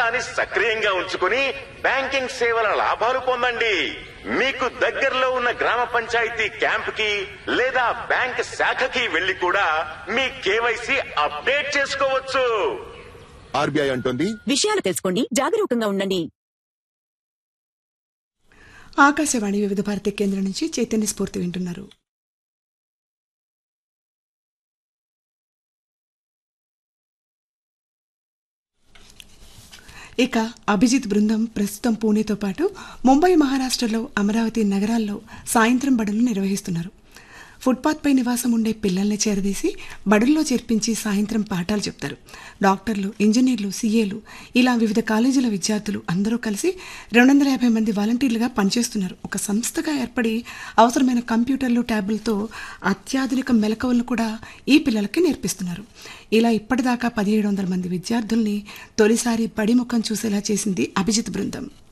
ఖాతాని సక్రియంగా ఉంచుకుని బ్యాంకింగ్ సేవల లాభాలు పొందండి మీకు దగ్గరలో ఉన్న గ్రామ పంచాయతీ క్యాంప్ కి లేదా బ్యాంక్ శాఖకి వెళ్లి కూడా మీ కేవైసీ అప్డేట్ చేసుకోవచ్చు ఆర్బీఐ అంటోంది విషయాలు తెలుసుకోండి జాగరూకంగా ఉండండి ఆకాశవాణి వివిధ భారతి కేంద్రం నుంచి చైతన్య స్ఫూర్తి వింటున్నారు ఇక అభిజిత్ బృందం ప్రస్తుతం పూణేతో పాటు ముంబై మహారాష్ట్రలో అమరావతి నగరాల్లో సాయంత్రం బడులు నిర్వహిస్తున్నారు ఫుట్పాత్ పై నివాసం ఉండే పిల్లల్ని చేరదీసి బడుల్లో చేర్పించి సాయంత్రం పాఠాలు చెప్తారు డాక్టర్లు ఇంజనీర్లు సీఏలు ఇలా వివిధ కాలేజీల విద్యార్థులు అందరూ కలిసి రెండు వందల యాభై మంది వాలంటీర్లుగా పనిచేస్తున్నారు ఒక సంస్థగా ఏర్పడి అవసరమైన కంప్యూటర్లు ట్యాబులతో అత్యాధునిక మెలకువలను కూడా ఈ పిల్లలకి నేర్పిస్తున్నారు ఇలా ఇప్పటిదాకా పదిహేడు వందల మంది విద్యార్థుల్ని తొలిసారి బడి ముఖం చూసేలా చేసింది అభిజిత్ బృందం